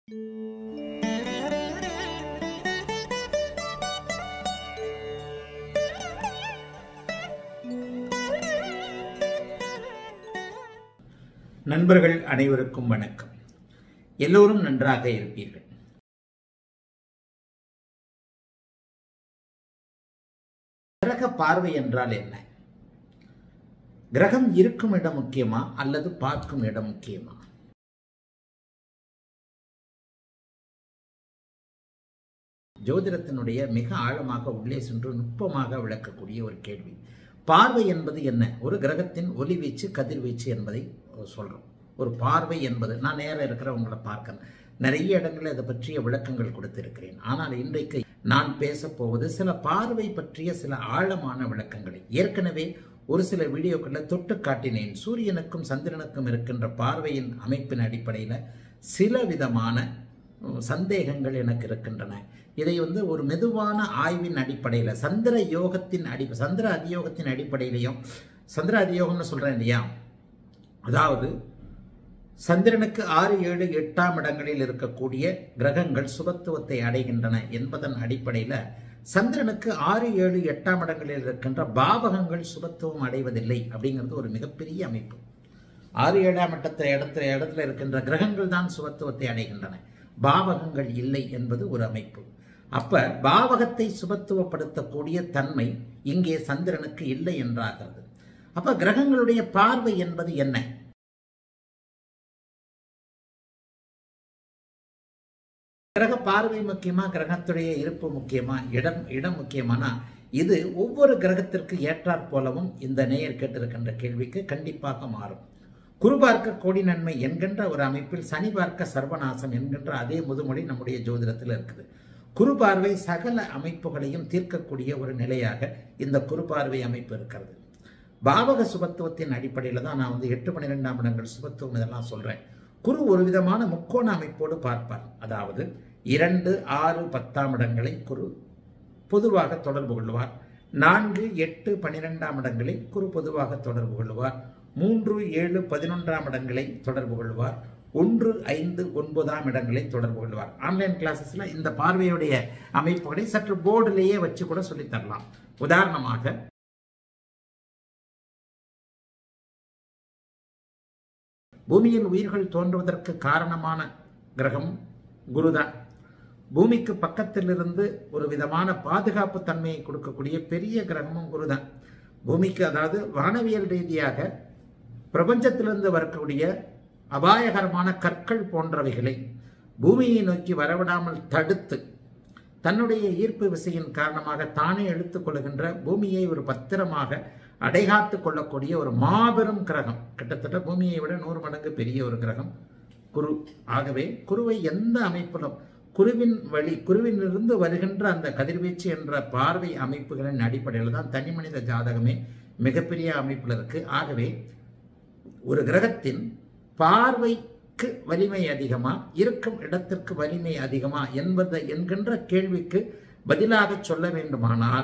நண்பர்கள் அனைவருக்கும் வணக்கம் எல்லோரும் நன்றாக இருப்பீர்கள் கிரக பார்வை என்றால் என்ன கிரகம் இருக்கும் இடம் முக்கியமா அல்லது பார்க்கும் இடம் முக்கியமா ஜோதிடத்தினுடைய மிக ஆழமாக உள்ளே சென்று நுட்பமாக விளக்கக்கூடிய ஒரு கேள்வி பார்வை என்பது என்ன ஒரு கிரகத்தின் ஒளிவீச்சு கதிர்வீச்சு என்பதை சொல்றோம் ஒரு பார்வை என்பது நான் நேரம் இருக்கிறவங்களை பார்க்கணும் நிறைய இடங்களில் அதை பற்றிய விளக்கங்கள் கொடுத்திருக்கிறேன் ஆனால் இன்றைக்கு நான் பேச போவது சில பார்வை பற்றிய சில ஆழமான விளக்கங்களை ஏற்கனவே ஒரு சில வீடியோக்களில் தொட்டு காட்டினேன் சூரியனுக்கும் சந்திரனுக்கும் இருக்கின்ற பார்வையின் அமைப்பின் அடிப்படையில் சில விதமான சந்தேகங்கள் எனக்கு இருக்கின்றன இதை வந்து ஒரு மெதுவான ஆய்வின் அடிப்படையில் சந்திர யோகத்தின் அடி சந்திர அதியோகத்தின் அடிப்படையிலையும் சந்திர அதியோகம்னு சொல்கிறேன் இல்லையா அதாவது சந்திரனுக்கு ஆறு ஏழு எட்டாம் இடங்களில் இருக்கக்கூடிய கிரகங்கள் சுபத்துவத்தை அடைகின்றன என்பதன் அடிப்படையில் சந்திரனுக்கு ஆறு ஏழு எட்டாம் இடங்களில் இருக்கின்ற பாவகங்கள் சுபத்துவம் அடைவதில்லை அப்படிங்கிறது ஒரு மிகப்பெரிய அமைப்பு ஆறு ஏழாம் இடத்துல இடத்துல இடத்துல இருக்கின்ற கிரகங்கள் தான் சுபத்துவத்தை அடைகின்றன பாவகங்கள் இல்லை என்பது ஒரு அமைப்பு அப்ப பாவகத்தை சுபத்துவப்படுத்தக்கூடிய தன்மை இங்கே சந்திரனுக்கு இல்லை என்றாகிறது அப்ப கிரகங்களுடைய பார்வை என்பது என்ன கிரக பார்வை முக்கியமா கிரகத்துடைய இருப்பு முக்கியமா இடம் இடம் முக்கியமானா இது ஒவ்வொரு கிரகத்திற்கு ஏற்றாற் போலவும் இந்த நேயர் கேட்டிருக்கின்ற கேள்விக்கு கண்டிப்பாக மாறும் குரு பார்க்க கோடி நன்மை என்கின்ற ஒரு அமைப்பில் சனி பார்க்க சர்வநாசம் என்கின்ற அதே முதுமொழி நம்முடைய ஜோதிடத்தில் இருக்குது குரு பார்வை சகல அமைப்புகளையும் தீர்க்கக்கூடிய ஒரு நிலையாக இந்த குரு பார்வை அமைப்பு இருக்கிறது பாவக சுபத்துவத்தின் அடிப்படையில் தான் நான் வந்து எட்டு பன்னிரெண்டாம் இடங்கள் சுபத்துவம் இதெல்லாம் சொல்றேன் குரு ஒரு விதமான முக்கோண அமைப்போடு பார்ப்பார் அதாவது இரண்டு ஆறு பத்தாம் இடங்களை குரு பொதுவாக தொடர்பு கொள்வார் நான்கு எட்டு பன்னிரெண்டாம் இடங்களை குரு பொதுவாக தொடர்பு கொள்வார் மூன்று ஏழு பதினொன்றாம் இடங்களை தொடர்பு கொள்வார் ஒன்று ஐந்து ஒன்பதாம் இடங்களை தொடர்பு கொள்வார் ஆன்லைன் கிளாஸஸ்ல இந்த பார்வையுடைய அமைப்புகளை சற்று போர்டிலேயே வச்சு கூட சொல்லித் தரலாம் உதாரணமாக பூமியில் உயிர்கள் தோன்றுவதற்கு காரணமான கிரகம் குருதான் பூமிக்கு பக்கத்திலிருந்து ஒரு விதமான பாதுகாப்பு தன்மையை கொடுக்கக்கூடிய பெரிய கிரகமும் குருதான் பூமிக்கு அதாவது வானவியல் ரீதியாக பிரபஞ்சத்திலிருந்து வரக்கூடிய அபாயகரமான கற்கள் போன்றவைகளை பூமியை நோக்கி வரவிடாமல் தடுத்து தன்னுடைய ஈர்ப்பு விசையின் காரணமாக தானே எடுத்துக் கொள்கின்ற பூமியை ஒரு பத்திரமாக அடைகாத்து கொள்ளக்கூடிய ஒரு மாபெரும் கிரகம் கிட்டத்தட்ட பூமியை விட நூறு மடங்கு பெரிய ஒரு கிரகம் குரு ஆகவே குருவை எந்த அமைப்பிலும் குருவின் வழி குருவினிலிருந்து வருகின்ற அந்த கதிர்வீச்சு என்ற பார்வை அமைப்புகளின் அடிப்படையில் தான் தனி மனித ஜாதகமே மிகப்பெரிய அமைப்பில் இருக்கு ஆகவே ஒரு கிரகத்தின் பார்வைக்கு வலிமை அதிகமா இருக்கும் இடத்திற்கு வலிமை அதிகமா என்பதை என்கின்ற கேள்விக்கு பதிலாக சொல்ல வேண்டுமானால்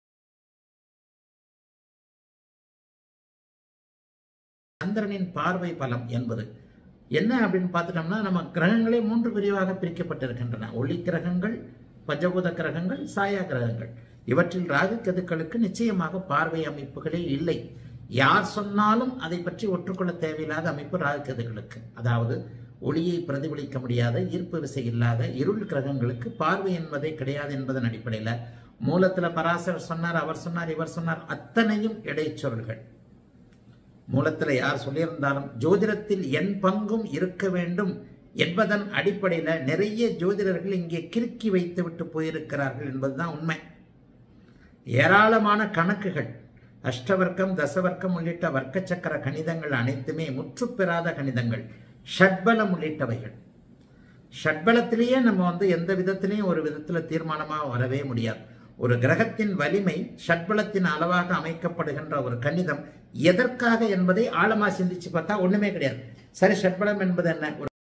சந்திரனின் பார்வை பலம் என்பது என்ன அப்படின்னு பார்த்துட்டோம்னா நம்ம கிரகங்களே மூன்று பிரிவாக பிரிக்கப்பட்டிருக்கின்றன ஒளி கிரகங்கள் பஞ்சபூத கிரகங்கள் சாயா கிரகங்கள் இவற்றில் ராகு கதுக்களுக்கு நிச்சயமாக பார்வை அமைப்புகளே இல்லை யார் சொன்னாலும் அதை பற்றி ஒற்றுக்கொள்ள தேவையில்லாத அமைப்பு ராகு கதுக்களுக்கு அதாவது ஒளியை பிரதிபலிக்க முடியாத ஈர்ப்பு விசை இல்லாத இருள் கிரகங்களுக்கு பார்வை என்பதே கிடையாது என்பதன் அடிப்படையில் மூலத்துல பராசர் சொன்னார் அவர் சொன்னார் இவர் சொன்னார் அத்தனையும் இடைச்சொல்கள் மூலத்தில் யார் சொல்லியிருந்தாலும் ஜோதிடத்தில் என் பங்கும் இருக்க வேண்டும் என்பதன் அடிப்படையில் நிறைய ஜோதிடர்கள் இங்கே கிறுக்கி வைத்து விட்டு போயிருக்கிறார்கள் என்பதுதான் உண்மை ஏராளமான கணக்குகள் அஷ்டவர்க்கம் தசவர்க்கம் உள்ளிட்ட வர்க்க சக்கர கணிதங்கள் அனைத்துமே முற்றுப்பெறாத கணிதங்கள் ஷட்பலம் உள்ளிட்டவைகள் ஷட்பலத்திலேயே நம்ம வந்து எந்த விதத்திலையும் ஒரு விதத்துல தீர்மானமா வரவே முடியாது ஒரு கிரகத்தின் வலிமை ஷட்பலத்தின் அளவாக அமைக்கப்படுகின்ற ஒரு கணிதம் எதற்காக என்பதை ஆழமா சிந்திச்சு பார்த்தா ஒண்ணுமே கிடையாது சரி ஷட்பலம் என்பது என்ன